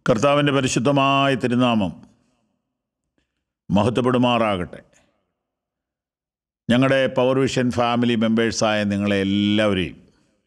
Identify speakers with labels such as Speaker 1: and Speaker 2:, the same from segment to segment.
Speaker 1: കർത്താവിൻ്റെ പരിശുദ്ധമായ തിരുനാമം മഹത്വപ്പെടുമാറാകട്ടെ ഞങ്ങളുടെ പവർ വിഷൻ ഫാമിലി മെമ്പേഴ്സായ നിങ്ങളെ എല്ലാവരെയും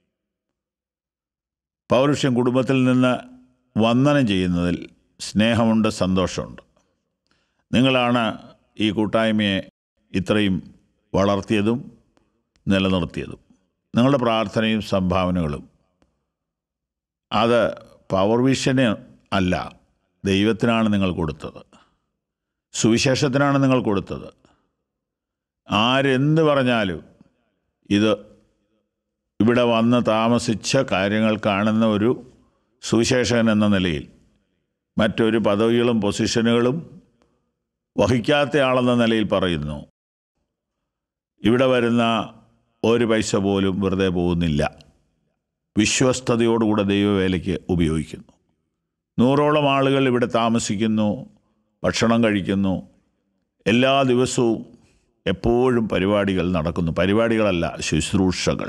Speaker 1: പവർ വിഷൻ കുടുംബത്തിൽ നിന്ന് വന്ദനം ചെയ്യുന്നതിൽ സ്നേഹമുണ്ട് സന്തോഷമുണ്ട് നിങ്ങളാണ് ഈ കൂട്ടായ്മയെ ഇത്രയും വളർത്തിയതും നിലനിർത്തിയതും നിങ്ങളുടെ പ്രാർത്ഥനയും സംഭാവനകളും അത് പവർ വിഷന് അല്ല ദൈവത്തിനാണ് നിങ്ങൾ കൊടുത്തത് സുവിശേഷത്തിനാണ് നിങ്ങൾ കൊടുത്തത് ആരെന്ത് പറഞ്ഞാലും ഇത് ഇവിടെ വന്ന് താമസിച്ച കാര്യങ്ങൾ കാണുന്ന ഒരു സുവിശേഷകൻ എന്ന നിലയിൽ മറ്റൊരു പദവികളും പൊസിഷനുകളും വഹിക്കാത്ത ആളെന്ന നിലയിൽ പറയുന്നു ഇവിടെ വരുന്ന ഒരു പൈസ പോലും വെറുതെ പോകുന്നില്ല വിശ്വസ്തയോടുകൂടെ ദൈവവേലയ്ക്ക് ഉപയോഗിക്കുന്നു നൂറോളം ആളുകൾ ഇവിടെ താമസിക്കുന്നു ഭക്ഷണം കഴിക്കുന്നു എല്ലാ ദിവസവും എപ്പോഴും പരിപാടികൾ നടക്കുന്നു പരിപാടികളല്ല ശുശ്രൂഷകൾ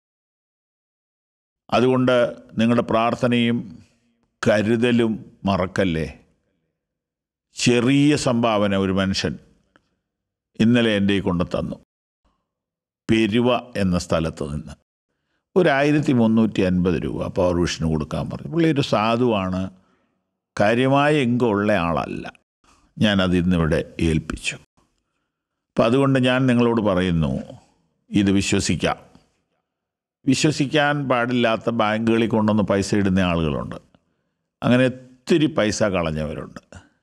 Speaker 1: അതുകൊണ്ട് നിങ്ങളുടെ പ്രാർത്ഥനയും കരുതലും മറക്കല്ലേ ചെറിയ സംഭാവന ഒരു മനുഷ്യൻ ഇന്നലെ എൻ്റെ കൊണ്ട് തന്നു പെരുവ എന്ന സ്ഥലത്ത് നിന്ന് ഒരു ആയിരത്തി മുന്നൂറ്റി അൻപത് രൂപ പവർ വിഷന് കൊടുക്കാൻ പറഞ്ഞു പുള്ളി ഒരു സാധുവാണ് കാര്യമായ എങ്കുള്ള ആളല്ല ഞാനത് ഇന്നിവിടെ ഏൽപ്പിച്ചു അപ്പം അതുകൊണ്ട് ഞാൻ നിങ്ങളോട് പറയുന്നു ഇത് വിശ്വസിക്കാം വിശ്വസിക്കാൻ പാടില്ലാത്ത ബാങ്കുകളിൽ കൊണ്ടുവന്ന് പൈസ ഇടുന്ന ആളുകളുണ്ട് അങ്ങനെ ഒത്തിരി പൈസ കളഞ്ഞവരുണ്ട്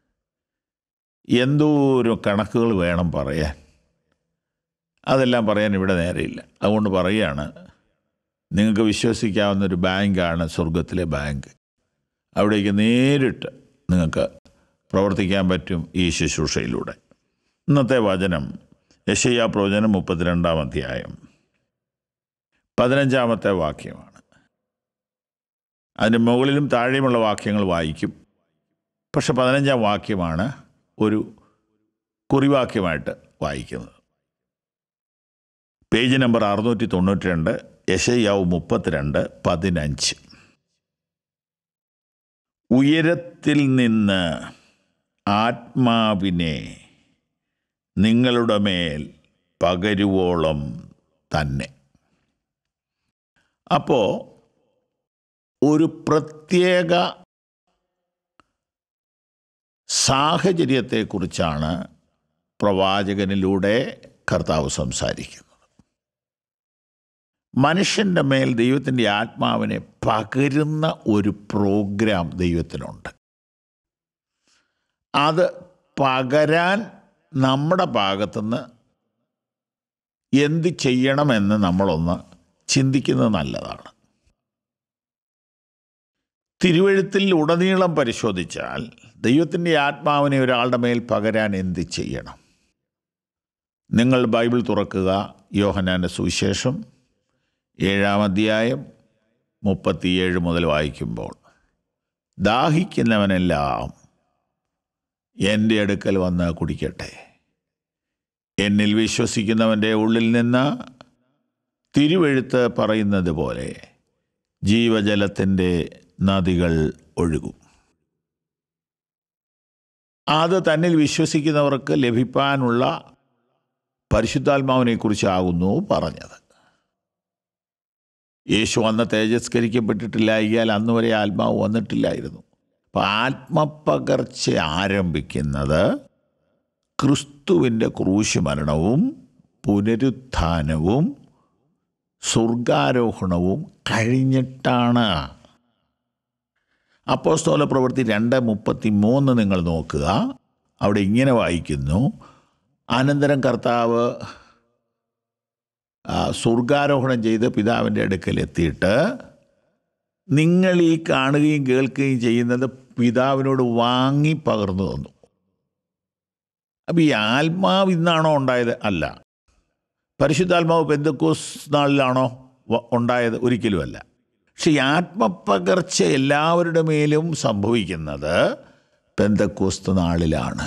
Speaker 1: എന്തോരം കണക്കുകൾ വേണം പറയാൻ അതെല്ലാം പറയാൻ ഇവിടെ നേരെയില്ല അതുകൊണ്ട് പറയുകയാണ് നിങ്ങൾക്ക് വിശ്വസിക്കാവുന്ന ഒരു ബാങ്കാണ് സ്വർഗത്തിലെ ബാങ്ക് അവിടേക്ക് നേരിട്ട് നിങ്ങൾക്ക് പ്രവർത്തിക്കാൻ പറ്റും ഈ ശുശ്രൂഷയിലൂടെ ഇന്നത്തെ വചനം യശയ്യ പ്രവചനം മുപ്പത്തിരണ്ടാം അധ്യായം പതിനഞ്ചാമത്തെ വാക്യമാണ് അതിന് മുകളിലും താഴെയുമുള്ള വാക്യങ്ങൾ വായിക്കും പക്ഷെ പതിനഞ്ചാം വാക്യമാണ് ഒരു കുറിവാക്യമായിട്ട് വായിക്കുന്നത് പേജ് നമ്പർ അറുന്നൂറ്റി തൊണ്ണൂറ്റി രണ്ട് യശയ്യാവ് മുപ്പത്തിരണ്ട് പതിനഞ്ച് ഉയരത്തിൽ നിന്ന് ആത്മാവിനെ നിങ്ങളുടെ മേൽ പകരുവോളം തന്നെ അപ്പോൾ ഒരു പ്രത്യേക സാഹചര്യത്തെക്കുറിച്ചാണ് പ്രവാചകനിലൂടെ കർത്താവ് സംസാരിക്കുന്നത് മനുഷ്യൻ്റെ മേൽ ദൈവത്തിൻ്റെ ആത്മാവിനെ പകരുന്ന ഒരു പ്രോഗ്രാം ദൈവത്തിനുണ്ട് അത് പകരാൻ നമ്മുടെ ഭാഗത്തുനിന്ന് എന്ത് ചെയ്യണമെന്ന് നമ്മളൊന്ന് ചിന്തിക്കുന്നത് നല്ലതാണ് തിരുവഴുത്തിൽ ഉടനീളം പരിശോധിച്ചാൽ ദൈവത്തിൻ്റെ ആത്മാവിനെ ഒരാളുടെ മേൽ പകരാൻ എന്ത് ചെയ്യണം നിങ്ങൾ ബൈബിൾ തുറക്കുക യോഹനാൻ്റെ സുവിശേഷം ഏഴാം അധ്യായം മുപ്പത്തിയേഴ് മുതൽ വായിക്കുമ്പോൾ ദാഹിക്കുന്നവനെല്ലാം എൻ്റെ അടുക്കൽ വന്ന് കുടിക്കട്ടെ എന്നിൽ വിശ്വസിക്കുന്നവൻ്റെ ഉള്ളിൽ നിന്ന് തിരുവെഴുത്ത് പറയുന്നത് പോലെ ജീവജലത്തിൻ്റെ നദികൾ ഒഴുകും അത് തന്നിൽ വിശ്വസിക്കുന്നവർക്ക് ലഭിക്കാനുള്ള പരിശുദ്ധാത്മാവിനെക്കുറിച്ചാകുന്നു പറഞ്ഞത് യേശു അന്ന് തേജസ്കരിക്കപ്പെട്ടിട്ടില്ലായാൽ അന്ന് വരെ ആത്മാവ് വന്നിട്ടില്ലായിരുന്നു അപ്പം ആത്മപകർച്ച ആരംഭിക്കുന്നത് ക്രിസ്തുവിൻ്റെ ക്രൂശ് മരണവും പുനരുത്ഥാനവും സ്വർഗാരോഹണവും കഴിഞ്ഞിട്ടാണ് അപ്പോസ്തോല പ്രവൃത്തി രണ്ട് മുപ്പത്തി മൂന്ന് നിങ്ങൾ നോക്കുക അവിടെ ഇങ്ങനെ വായിക്കുന്നു അനന്തരം കർത്താവ് സ്വർഗാരോഹണം ചെയ്ത് പിതാവിൻ്റെ അടുക്കൽ എത്തിയിട്ട് നിങ്ങൾ ഈ കാണുകയും കേൾക്കുകയും ചെയ്യുന്നത് പിതാവിനോട് വാങ്ങി പകർന്നു തന്നു അപ്പം ഈ ആത്മാവ് ഇന്നാണോ ഉണ്ടായത് അല്ല പരിശുദ്ധാത്മാവ് പെന്തക്കോസ് നാളിലാണോ ഉണ്ടായത് ഒരിക്കലുമല്ല പക്ഷെ ഈ ആത്മപകർച്ച എല്ലാവരുടെ മേലും സംഭവിക്കുന്നത് പെന്തക്കോസ്ത് നാളിലാണ്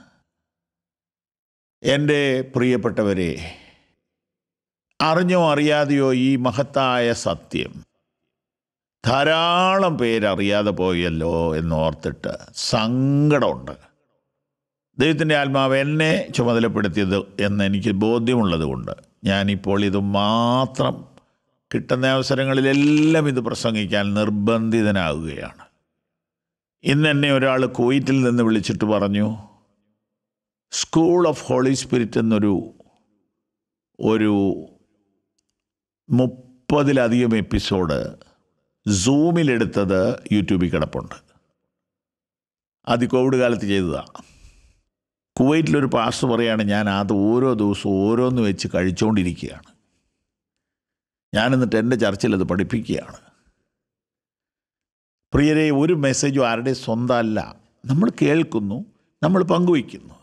Speaker 1: എൻ്റെ പ്രിയപ്പെട്ടവരെ അറിഞ്ഞോ അറിയാതെയോ ഈ മഹത്തായ സത്യം ധാരാളം പേരറിയാതെ പോയല്ലോ എന്നോർത്തിട്ട് സങ്കടമുണ്ട് ദൈവത്തിൻ്റെ ആത്മാവ് എന്നെ ചുമതലപ്പെടുത്തിയത് എന്ന് എനിക്ക് ബോധ്യമുള്ളത് കൊണ്ട് ഞാനിപ്പോൾ ഇത് മാത്രം കിട്ടുന്ന അവസരങ്ങളിലെല്ലാം ഇത് പ്രസംഗിക്കാൻ നിർബന്ധിതനാകുകയാണ് ഇന്ന് എന്നെ ഒരാൾ കുവൈറ്റിൽ നിന്ന് വിളിച്ചിട്ട് പറഞ്ഞു സ്കൂൾ ഓഫ് ഹോളി സ്പിരിറ്റ് എന്നൊരു ഒരു മുപ്പതിലധികം എപ്പിസോഡ് സൂമിലെടുത്തത് യൂട്യൂബിൽ കിടപ്പുണ്ട് അത് കോവിഡ് കാലത്ത് ചെയ്തതാണ് കുവൈറ്റിലൊരു പാസ്റ്റർ പറയാണ് ഞാൻ അത് ഓരോ ദിവസവും ഓരോന്ന് വെച്ച് കഴിച്ചുകൊണ്ടിരിക്കുകയാണ് ഞാൻ എന്നിട്ട് എൻ്റെ ചർച്ചിൽ അത് പഠിപ്പിക്കുകയാണ് പ്രിയരെ ഒരു മെസ്സേജും ആരുടെ സ്വന്തമല്ല നമ്മൾ കേൾക്കുന്നു നമ്മൾ പങ്കുവയ്ക്കുന്നു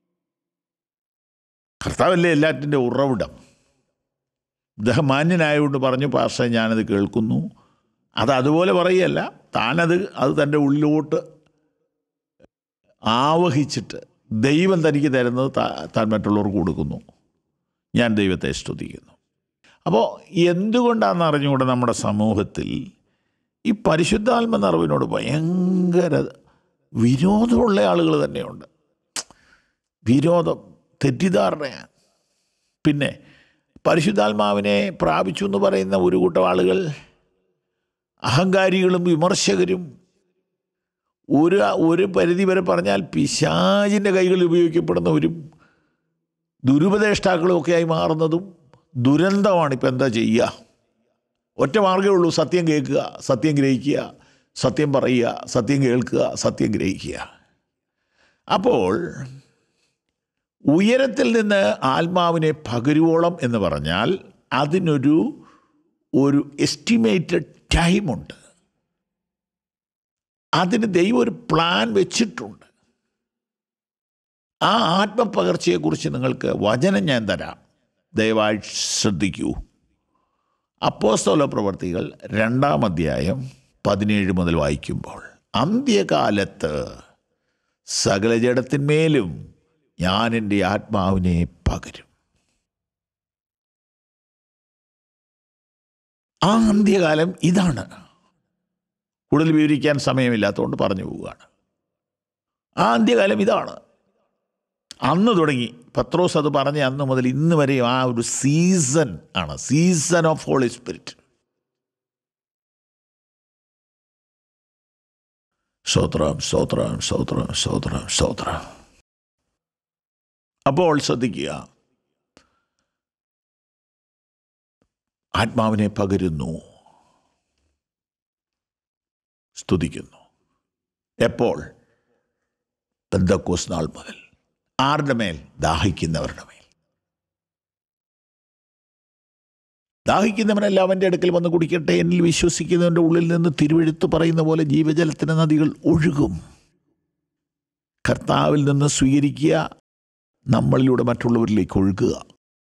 Speaker 1: കർത്താവല്ലേ എല്ലാറ്റിൻ്റെ ഉറവിടം ഇദ്ദേഹം മാന്യനായതുകൊണ്ട് പറഞ്ഞു പാസ്റ്റർ ഞാനത് കേൾക്കുന്നു അത് അതുപോലെ പറയുകയല്ല താനത് അത് തൻ്റെ ഉള്ളിലോട്ട് ആവഹിച്ചിട്ട് ദൈവം തനിക്ക് തരുന്നത് താൻ മറ്റുള്ളവർക്ക് കൊടുക്കുന്നു ഞാൻ ദൈവത്തെ സ്തുതിക്കുന്നു അപ്പോൾ എന്തുകൊണ്ടാണെന്ന് അറിഞ്ഞുകൊണ്ട് നമ്മുടെ സമൂഹത്തിൽ ഈ പരിശുദ്ധാത്മ നിറവിനോട് ഭയങ്കര വിരോധമുള്ള ആളുകൾ തന്നെയുണ്ട് വിരോധം തെറ്റിദ്ധാരണയാണ് പിന്നെ പരിശുദ്ധാത്മാവിനെ പ്രാപിച്ചു എന്ന് പറയുന്ന ഒരു കൂട്ടം ആളുകൾ അഹങ്കാരികളും വിമർശകരും ഒരു ഒരു പരിധി വരെ പറഞ്ഞാൽ പിശാചിൻ്റെ കൈകളിൽ ഉപയോഗിക്കപ്പെടുന്നവരും ദുരുപദേഷ്ടാക്കളും ഒക്കെ ആയി മാറുന്നതും ദുരന്തമാണ് ഇപ്പം എന്താ ചെയ്യുക ഒറ്റ മാർഗ്ഗമേ ഉള്ളൂ സത്യം കേൾക്കുക സത്യം ഗ്രഹിക്കുക സത്യം പറയുക സത്യം കേൾക്കുക സത്യം ഗ്രഹിക്കുക അപ്പോൾ ഉയരത്തിൽ നിന്ന് ആത്മാവിനെ പകരുവോളം എന്ന് പറഞ്ഞാൽ അതിനൊരു ഒരു എസ്റ്റിമേറ്റഡ് ടൈമുണ്ട് അതിന് ദൈവം ഒരു പ്ലാൻ വെച്ചിട്ടുണ്ട് ആ ആത്മപകർച്ചയെക്കുറിച്ച് നിങ്ങൾക്ക് വചനം ഞാൻ തരാം ദയവായി ശ്രദ്ധിക്കൂ അപ്പോസ്തോല പ്രവർത്തികൾ രണ്ടാം അധ്യായം പതിനേഴ് മുതൽ വായിക്കുമ്പോൾ അന്ത്യകാലത്ത് സകല ജഡത്തിന്മേലും ഞാൻ എൻ്റെ ആത്മാവിനെ പകരും ആ അന്ത്യകാലം ഇതാണ് കൂടുതൽ വിവരിക്കാൻ സമയമില്ലാത്തതുകൊണ്ട് പറഞ്ഞു പോവുകയാണ് ആ അന്ത്യകാലം ഇതാണ് അന്ന് തുടങ്ങി പത്രോസ് അത് പറഞ്ഞ അന്ന് മുതൽ ഇന്ന് വരെ ആ ഒരു സീസൺ ആണ് സീസൺ ഓഫ് ഹോളി സ്പിരിറ്റ് സ്തോത്രം സ്തോത്രം സ്തോത്രം സ്തോത്രം സ്തോത്രം അപ്പോൾ ശ്രദ്ധിക്കുക ആത്മാവിനെ പകരുന്നു സ്തുതിക്കുന്നു എപ്പോൾ ബന്ധക്കോസ് നാൾ മുതൽ ആരുടെ മേൽ ദാഹിക്കുന്നവരുടെ മേൽ ദാഹിക്കുന്നവനെല്ലാം അവൻ്റെ അടുക്കൽ വന്ന് കുടിക്കട്ടെ എന്നിൽ വിശ്വസിക്കുന്നവൻ്റെ ഉള്ളിൽ നിന്ന് തിരുവെഴുത്ത് പറയുന്ന പോലെ ജീവജലത്തിൻ്റെ നദികൾ ഒഴുകും കർത്താവിൽ നിന്ന് സ്വീകരിക്കുക നമ്മളിലൂടെ മറ്റുള്ളവരിലേക്ക് ഒഴുകുക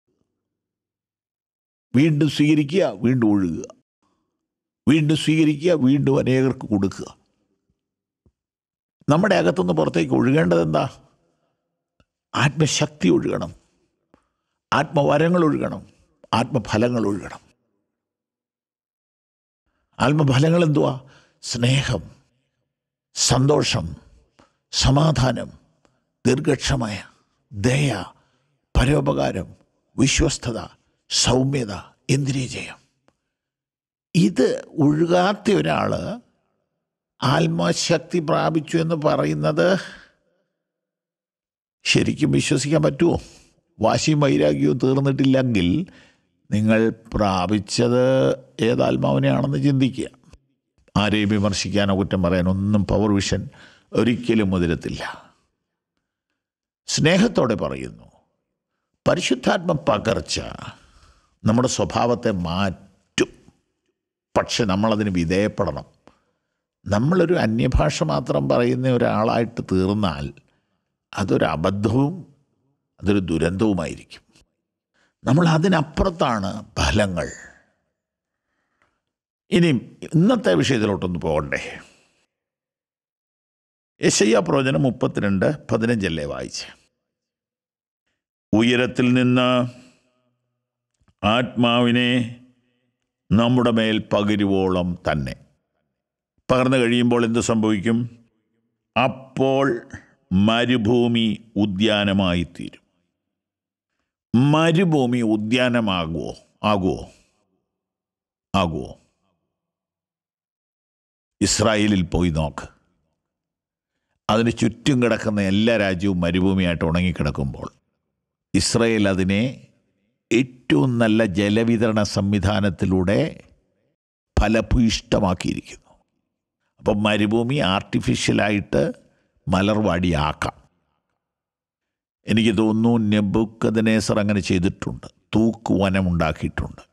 Speaker 1: വീണ്ടും സ്വീകരിക്കുക വീണ്ടും ഒഴുകുക വീണ്ടും സ്വീകരിക്കുക വീണ്ടും അനേകർക്ക് കൊടുക്കുക നമ്മുടെ അകത്തുനിന്ന് പുറത്തേക്ക് ഒഴുകേണ്ടത് എന്താ ആത്മശക്തി ഒഴുകണം ആത്മവരങ്ങൾ ഒഴുകണം ആത്മഫലങ്ങൾ ഒഴുകണം ആത്മഫലങ്ങൾ എന്തുവാ സ്നേഹം സന്തോഷം സമാധാനം ദീർഘക്ഷമയ ദയ പരോപകാരം വിശ്വസ്തത സൗമ്യത ഇന്ദ്രിയജയം ഇത് ഒഴുകാത്ത ഒരാൾ ആത്മശക്തി പ്രാപിച്ചു എന്ന് പറയുന്നത് ശരിക്കും വിശ്വസിക്കാൻ പറ്റുമോ വാശിയും വൈരാഗ്യവും തീർന്നിട്ടില്ലെങ്കിൽ നിങ്ങൾ പ്രാപിച്ചത് ഏതാത്മാവിനെയാണെന്ന് ചിന്തിക്കുക ആരെയും വിമർശിക്കാനോ കുറ്റം പറയാനോ ഒന്നും പവർ വിഷൻ ഒരിക്കലും മുതിരത്തില്ല സ്നേഹത്തോടെ പറയുന്നു പരിശുദ്ധാത്മ പകർച്ച നമ്മുടെ സ്വഭാവത്തെ മാറ്റും പക്ഷെ നമ്മളതിന് വിധേയപ്പെടണം നമ്മളൊരു അന്യഭാഷ മാത്രം പറയുന്ന ഒരാളായിട്ട് തീർന്നാൽ അതൊരു അബദ്ധവും അതൊരു ദുരന്തവുമായിരിക്കും നമ്മൾ അതിനപ്പുറത്താണ് ഫലങ്ങൾ ഇനി ഇന്നത്തെ വിഷയത്തിലോട്ടൊന്ന് പോകണ്ടേ യശയ്യ പ്രവചനം മുപ്പത്തിരണ്ട് പതിനഞ്ചല്ലേ വായിച്ച് ഉയരത്തിൽ നിന്ന് ആത്മാവിനെ നമ്മുടെ മേൽ പകരുവോളം തന്നെ പകർന്നു കഴിയുമ്പോൾ എന്ത് സംഭവിക്കും അപ്പോൾ മരുഭൂമി ഉദ്യാനമായി തീരും മരുഭൂമി ഉദ്യാനമാകുമോ ആകുമോ ആകുമോ ഇസ്രായേലിൽ പോയി നോക്ക് അതിന് ചുറ്റും കിടക്കുന്ന എല്ലാ രാജ്യവും മരുഭൂമിയായിട്ട് ഉണങ്ങിക്കിടക്കുമ്പോൾ ഇസ്രായേൽ അതിനെ ഏറ്റവും നല്ല ജലവിതരണ സംവിധാനത്തിലൂടെ ഫലഭൂയിഷ്ടമാക്കിയിരിക്കുന്നു അപ്പം മരുഭൂമി ആർട്ടിഫിഷ്യലായിട്ട് മലർവാടിയാക്കാം എനിക്ക് തോന്നുന്നു നെബുക്കദനേസർ അങ്ങനെ ചെയ്തിട്ടുണ്ട് തൂക്ക് വനം ഉണ്ടാക്കിയിട്ടുണ്ട്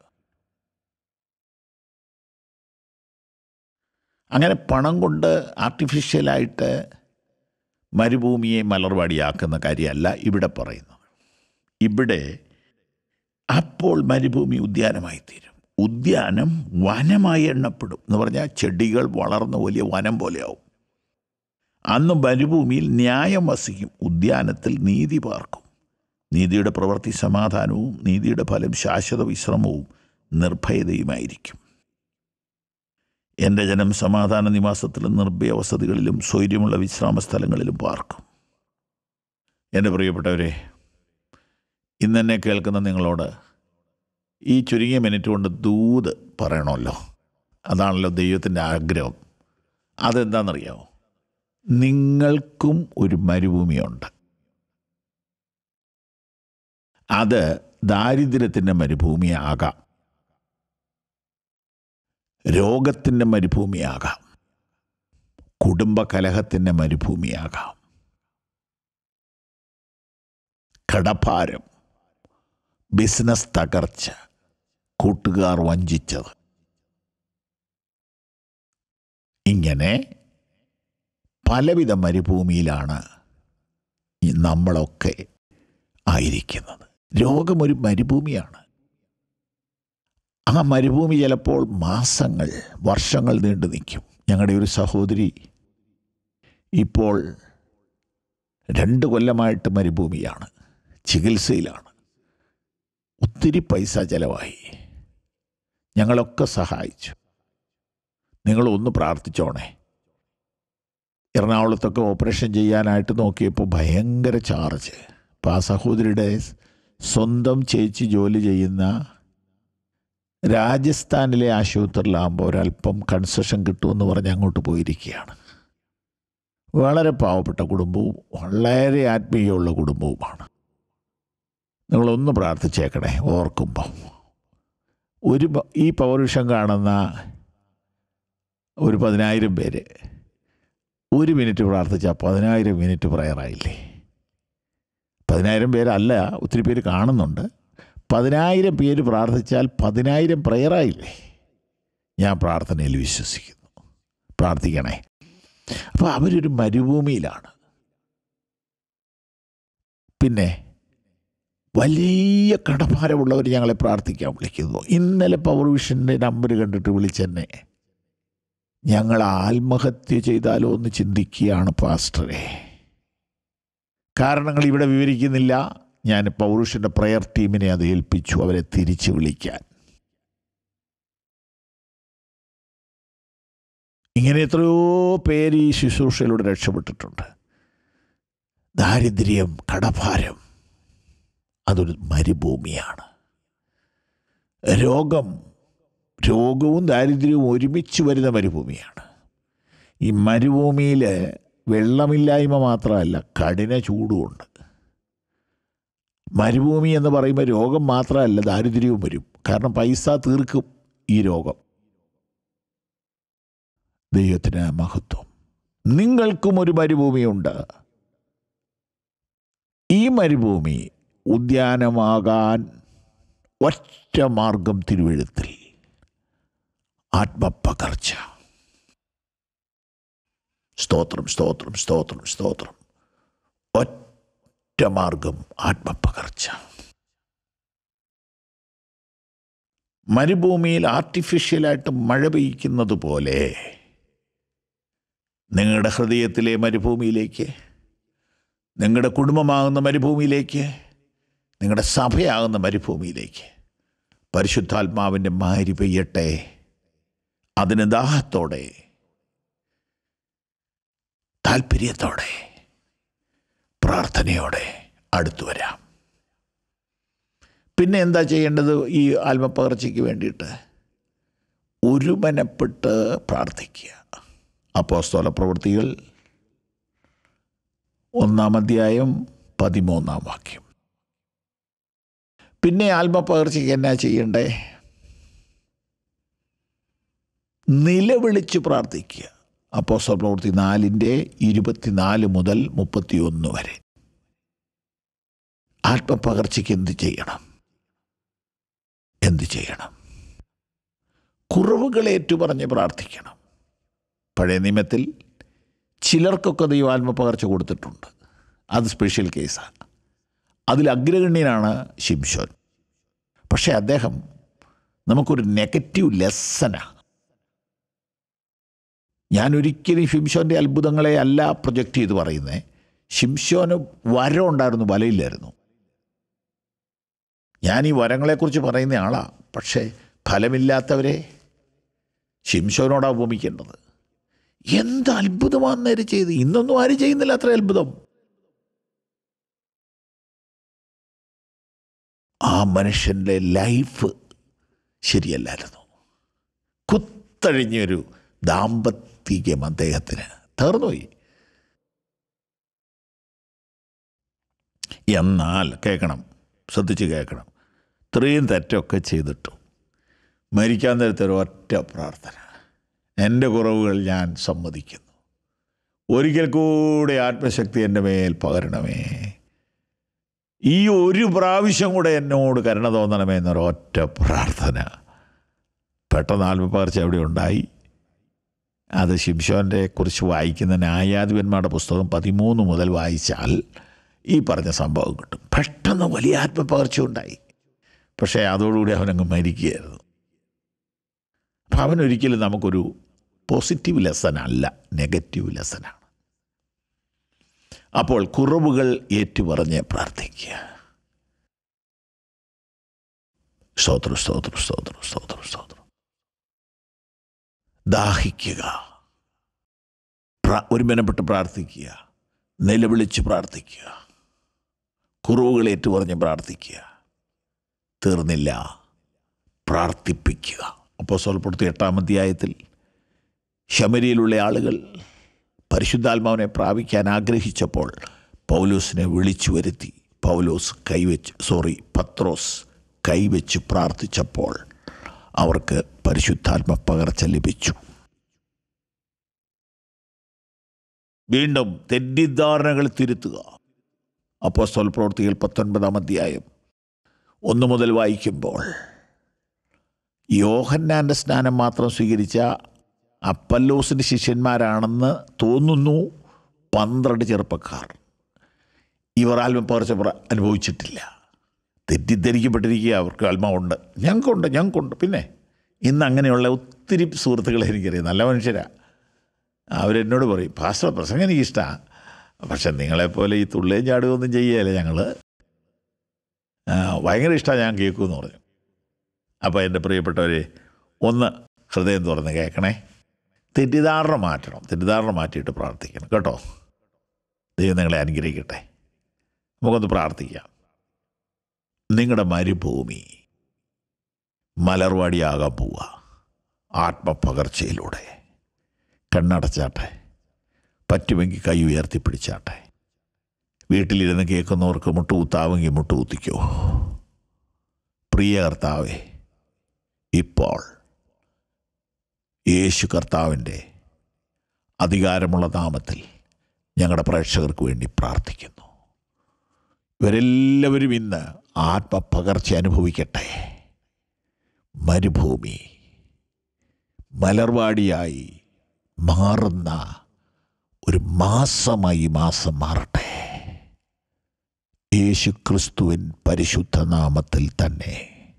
Speaker 1: അങ്ങനെ പണം കൊണ്ട് ആർട്ടിഫിഷ്യലായിട്ട് മരുഭൂമിയെ മലർവാടിയാക്കുന്ന കാര്യമല്ല ഇവിടെ പറയുന്നത് ഇവിടെ അപ്പോൾ മരുഭൂമി ഉദ്യാനമായി തീരും ഉദ്യാനം വനമായി എണ്ണപ്പെടും എന്ന് പറഞ്ഞാൽ ചെടികൾ വളർന്ന് വലിയ വനം പോലെയാവും അന്ന് മരുഭൂമിയിൽ ന്യായം വസിക്കും ഉദ്യാനത്തിൽ നീതി പാർക്കും നീതിയുടെ പ്രവൃത്തി സമാധാനവും നീതിയുടെ ഫലം ശാശ്വത വിശ്രമവും നിർഭയതയുമായിരിക്കും എൻ്റെ ജനം സമാധാന നിവാസത്തിലും നിർഭയ വസതികളിലും സ്വൈര്യമുള്ള വിശ്രാമ സ്ഥലങ്ങളിലും പാർക്കും എൻ്റെ പ്രിയപ്പെട്ടവരെ ഇന്നെന്നെ കേൾക്കുന്ന നിങ്ങളോട് ഈ ചുരുങ്ങിയ മിനിറ്റ് കൊണ്ട് ദൂത് പറയണമല്ലോ അതാണല്ലോ ദൈവത്തിൻ്റെ ആഗ്രഹം അതെന്താണെന്നറിയാമോ നിങ്ങൾക്കും ഒരു മരുഭൂമിയുണ്ട് അത് ദാരിദ്ര്യത്തിൻ്റെ മരുഭൂമിയാകാം രോഗത്തിൻ്റെ മരുഭൂമിയാകാം കുടുംബകലഹത്തിൻ്റെ മരുഭൂമിയാകാം കടഭാരം ബിസിനസ് തകർച്ച കൂട്ടുകാർ വഞ്ചിച്ചത് ഇങ്ങനെ പലവിധ മരുഭൂമിയിലാണ് ഈ നമ്മളൊക്കെ ആയിരിക്കുന്നത് രോഗമൊരു മരുഭൂമിയാണ് ആ മരുഭൂമി ചിലപ്പോൾ മാസങ്ങൾ വർഷങ്ങൾ നീണ്ടു നിൽക്കും ഞങ്ങളുടെ ഒരു സഹോദരി ഇപ്പോൾ രണ്ട് കൊല്ലമായിട്ട് മരുഭൂമിയാണ് ചികിത്സയിലാണ് ഒത്തിരി പൈസ ചിലവായി ഞങ്ങളൊക്കെ സഹായിച്ചു നിങ്ങളൊന്ന് പ്രാർത്ഥിച്ചോണേ എറണാകുളത്തൊക്കെ ഓപ്പറേഷൻ ചെയ്യാനായിട്ട് നോക്കിയപ്പോൾ ഭയങ്കര ചാർജ് അപ്പോൾ ആ സഹോദരിയുടെ സ്വന്തം ചേച്ചി ജോലി ചെയ്യുന്ന രാജസ്ഥാനിലെ ആശുപത്രിയിലാകുമ്പോൾ ഒരല്പം കൺസെഷൻ കിട്ടുമെന്ന് പറഞ്ഞ് അങ്ങോട്ട് പോയിരിക്കുകയാണ് വളരെ പാവപ്പെട്ട കുടുംബവും വളരെ ആത്മീയമുള്ള കുടുംബവുമാണ് നിങ്ങളൊന്ന് പ്രാർത്ഥിച്ചേക്കണേ ഓർക്കുമ്പോൾ ഒരു പ- ഈ പൗരുഷം കാണുന്ന ഒരു പതിനായിരം പേര് ഒരു മിനിറ്റ് പ്രാർത്ഥിച്ചാൽ പതിനായിരം മിനിറ്റ് പ്രയറായില്ലേ പതിനായിരം പേരല്ല ഒത്തിരി പേര് കാണുന്നുണ്ട് പതിനായിരം പേര് പ്രാർത്ഥിച്ചാൽ പതിനായിരം പ്രയറായില്ലേ ഞാൻ പ്രാർത്ഥനയിൽ വിശ്വസിക്കുന്നു പ്രാർത്ഥിക്കണേ അപ്പോൾ അവരൊരു മരുഭൂമിയിലാണ് പിന്നെ വലിയ കടഭാരമുള്ളവർ ഞങ്ങളെ പ്രാർത്ഥിക്കാൻ വിളിക്കുന്നു ഇന്നലെ പവർ വിഷൻ്റെ നമ്പർ കണ്ടിട്ട് വിളിച്ചെന്നെ ഞങ്ങൾ ആത്മഹത്യ ചെയ്താലോ എന്ന് ചിന്തിക്കുകയാണ് പാസ്റ്ററെ കാരണങ്ങൾ ഇവിടെ വിവരിക്കുന്നില്ല ഞാൻ പൗരുഷൻ്റെ പ്രയർ ടീമിനെ അത് ഏൽപ്പിച്ചു അവരെ തിരിച്ചു വിളിക്കാൻ ഇങ്ങനെ എത്രയോ പേര് ഈ ശുശ്രൂഷയിലൂടെ രക്ഷപ്പെട്ടിട്ടുണ്ട് ദാരിദ്ര്യം കടഭാരം അതൊരു മരുഭൂമിയാണ് രോഗം രോഗവും ദാരിദ്ര്യവും ഒരുമിച്ച് വരുന്ന മരുഭൂമിയാണ് ഈ മരുഭൂമിയിൽ വെള്ളമില്ലായ്മ മാത്രമല്ല കഠിന ചൂടുമുണ്ട് മരുഭൂമി എന്ന് പറയുമ്പോൾ രോഗം മാത്രമല്ല ദാരിദ്ര്യവും വരും കാരണം പൈസ തീർക്കും ഈ രോഗം ദൈവത്തിന് മഹത്വം നിങ്ങൾക്കും ഒരു മരുഭൂമിയുണ്ട് ഈ മരുഭൂമി ഉദ്യാനമാകാൻ ഒറ്റ മാർഗം തിരുവഴുത്തിൽ ആത്മപകർച്ച സ്തോത്രം സ്തോത്രം സ്തോത്രം സ്തോത്രം ഒറ്റ മാർഗം ആത്മപകർച്ച മരുഭൂമിയിൽ ആർട്ടിഫിഷ്യലായിട്ട് മഴ പെയ്യ്ക്കുന്നത് പോലെ നിങ്ങളുടെ ഹൃദയത്തിലെ മരുഭൂമിയിലേക്ക് നിങ്ങളുടെ കുടുംബമാകുന്ന മരുഭൂമിയിലേക്ക് നിങ്ങളുടെ സഭയാകുന്ന മരുഭൂമിയിലേക്ക് പരിശുദ്ധാത്മാവിൻ്റെ മാരി പെയ്യട്ടെ അതിന് ദാഹത്തോടെ താല്പര്യത്തോടെ പ്രാർത്ഥനയോടെ അടുത്തു വരാം പിന്നെ എന്താ ചെയ്യേണ്ടത് ഈ ആത്മപകർച്ചയ്ക്ക് വേണ്ടിയിട്ട് ഒരുമനപ്പെട്ട് പ്രാർത്ഥിക്കുക അപ്പോസ്തോല പ്രവൃത്തികൾ ഒന്നാം അധ്യായം പതിമൂന്നാം വാക്യം പിന്നെ ആത്മപകർച്ചയ്ക്ക് എന്നാ ചെയ്യണ്ടേ നിലവിളിച്ച് പ്രാർത്ഥിക്കുക അപ്പോസ്തല പ്രവൃത്തി നാലിൻ്റെ ഇരുപത്തിനാല് മുതൽ മുപ്പത്തിയൊന്ന് വരെ ആത്മപകർച്ചയ്ക്ക് എന്ത് ചെയ്യണം എന്ത് ചെയ്യണം കുറവുകൾ ഏറ്റുപറഞ്ഞ് പ്രാർത്ഥിക്കണം പഴയ നിയമത്തിൽ ചിലർക്കൊക്കെ ദൈവം ആത്മപകർച്ച കൊടുത്തിട്ടുണ്ട് അത് സ്പെഷ്യൽ കേസാണ് അതിൽ അഗ്രഗണ്യനാണ് ശിംഷോൻ പക്ഷേ അദ്ദേഹം നമുക്കൊരു നെഗറ്റീവ് ലെസ്സനാണ് ഞാൻ ഒരിക്കലും ഷിംഷോൻ്റെ അത്ഭുതങ്ങളെ അല്ല പ്രൊജക്റ്റ് ചെയ്ത് പറയുന്നത് ഷിംഷോന് വരം ഉണ്ടായിരുന്നു വലയില്ലായിരുന്നു ഞാൻ ഈ വരങ്ങളെക്കുറിച്ച് പറയുന്ന ആളാണ് പക്ഷേ ഫലമില്ലാത്തവരെ ഷിംഷോനോടാണ് ഉപമിക്കേണ്ടത് എന്ത് അത്ഭുതമാണ് നേരെ ചെയ്ത് ഇന്നൊന്നും ആരും ചെയ്യുന്നില്ല അത്ര അത്ഭുതം ആ മനുഷ്യൻ്റെ ലൈഫ് ശരിയല്ലായിരുന്നു കുത്തഴിഞ്ഞൊരു ദാമ്പത്തികം അദ്ദേഹത്തിന് തീർന്നുപോയി എന്നാൽ കേൾക്കണം ശ്രദ്ധിച്ച് കേൾക്കണം ഇത്രയും തെറ്റൊക്കെ ചെയ്തിട്ടും മരിക്കാൻ നേരത്തെ ഒരു ഒറ്റ പ്രാർത്ഥന എൻ്റെ കുറവുകൾ ഞാൻ സമ്മതിക്കുന്നു ഒരിക്കൽ കൂടെ ആത്മശക്തി എൻ്റെ മേൽ പകരണമേ ഈ ഒരു പ്രാവശ്യം കൂടെ എന്നോട് കരുണ തോന്നണമേ എന്നൊരു ഒറ്റ പ്രാർത്ഥന പെട്ടെന്ന് ആത്മപകർച്ച അവിടെ ഉണ്ടായി അത് ശിംഷോൻ്റെ കുറിച്ച് വായിക്കുന്ന ന്യായാധിപന്മാരുടെ പുസ്തകം പതിമൂന്ന് മുതൽ വായിച്ചാൽ ഈ പറഞ്ഞ സംഭവം കിട്ടും പെട്ടെന്ന് വലിയ ആത്മപകർച്ച ഉണ്ടായി പക്ഷേ അതോടുകൂടി അവനങ്ങ് മരിക്കുകയായിരുന്നു അപ്പം അവനൊരിക്കലും നമുക്കൊരു പോസിറ്റീവ് ലെസൺ അല്ല നെഗറ്റീവ് ലെസനാണ് അപ്പോൾ കുറവുകൾ ഏറ്റുപറഞ്ഞ് പ്രാർത്ഥിക്കുക സ്തോത്രം സ്തോത്രം സ്തോത്രം സ്തോത്രം സ്തോത്രം ദാഹിക്കുക പ്ര- ഒരുമനപ്പെട്ട് പ്രാർത്ഥിക്കുക നിലവിളിച്ച് പ്രാർത്ഥിക്കുക കുറവുകൾ ഏറ്റുപറഞ്ഞ് പ്രാർത്ഥിക്കുക തീർന്നില്ല പ്രാർത്ഥിപ്പിക്കുക അപ്പോൾ സ്വൽപ്പെടുത്തി എട്ടാം അധ്യായത്തിൽ ശമരിയിലുള്ള ആളുകൾ പരിശുദ്ധാത്മാവിനെ പ്രാപിക്കാൻ ആഗ്രഹിച്ചപ്പോൾ പൗലോസിനെ വിളിച്ചു വരുത്തി പൗലോസ് കൈവച്ച് സോറി പത്രോസ് കൈവച്ച് പ്രാർത്ഥിച്ചപ്പോൾ അവർക്ക് പരിശുദ്ധാത്മ പകർച്ച ലഭിച്ചു വീണ്ടും തെറ്റിദ്ധാരണകൾ തിരുത്തുക അപ്പോൾ പ്രവൃത്തികൾ പത്തൊൻപതാം അധ്യായം ഒന്ന് മുതൽ വായിക്കുമ്പോൾ യോഹന്നാൻ്റെ സ്നാനം മാത്രം സ്വീകരിച്ച അപ്പല്ലോസിൻ്റെ ശിഷ്യന്മാരാണെന്ന് തോന്നുന്നു പന്ത്രണ്ട് ചെറുപ്പക്കാർ ഇവർ ആത്മപകർച്ച പ്ര- അനുഭവിച്ചിട്ടില്ല തെറ്റിദ്ധരിക്കപ്പെട്ടിരിക്കുക അവർക്ക് ആത്മാവുണ്ട് ഞങ്ങൾക്കുണ്ട് ഞങ്ങൾക്കുണ്ട് പിന്നെ ഇന്ന് അങ്ങനെയുള്ള ഒത്തിരി സുഹൃത്തുക്കളെ എനിക്കറിയാം നല്ല മനുഷ്യരാണ് അവരെന്നോട് പറയും പാസ്റ്റർ പ്രസംഗം എനിക്കിഷ്ടമാണ് പക്ഷെ നിങ്ങളെപ്പോലെ ഈ തുള്ളിയും ചാടുകയൊന്നും ചെയ്യുകയല്ല ഞങ്ങൾ ഭയങ്കര ഇഷ്ടമാണ് ഞാൻ കേൾക്കുമെന്ന് പറഞ്ഞു അപ്പോൾ എൻ്റെ പ്രിയപ്പെട്ടവരെ ഒന്ന് ഹൃദയം തുറന്ന് കേൾക്കണേ തെറ്റിദ്ധാരണ മാറ്റണം തെറ്റിദ്ധാരണ മാറ്റിയിട്ട് പ്രാർത്ഥിക്കണം കേട്ടോ ദൈവം നിങ്ങളെ അനുഗ്രഹിക്കട്ടെ നമുക്കൊന്ന് പ്രാർത്ഥിക്കാം നിങ്ങളുടെ മരുഭൂമി മലർവാടിയാകാൻ പോവുക ആത്മപകർച്ചയിലൂടെ കണ്ണടച്ചാട്ടെ പറ്റുമെങ്കിൽ കൈ ഉയർത്തി പിടിച്ചാട്ടെ വീട്ടിലിരുന്ന് കേൾക്കുന്നവർക്ക് മുട്ടുകുത്താവെങ്കിൽ മുട്ടുകുത്തിക്കോ പ്രിയ കർത്താവേ ഇപ്പോൾ യേശു കർത്താവിൻ്റെ അധികാരമുള്ള നാമത്തിൽ ഞങ്ങളുടെ പ്രേക്ഷകർക്ക് വേണ്ടി പ്രാർത്ഥിക്കുന്നു ഇവരെല്ലാവരും ഇന്ന് ആത്മപകർച്ച അനുഭവിക്കട്ടെ മരുഭൂമി മലർവാടിയായി മാറുന്ന ഒരു മാസമായി ഈ മാസം മാറട്ടെ യേശു ക്രിസ്തുവിൻ പരിശുദ്ധ നാമത്തിൽ തന്നെ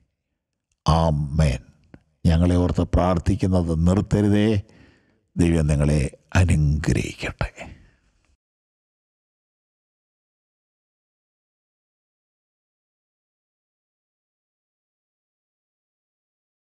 Speaker 1: ആമേൻ ഞങ്ങളെ ഓർത്ത് പ്രാർത്ഥിക്കുന്നത് നിർത്തരുതേ ദൈവം നിങ്ങളെ അനുഗ്രഹിക്കട്ടെ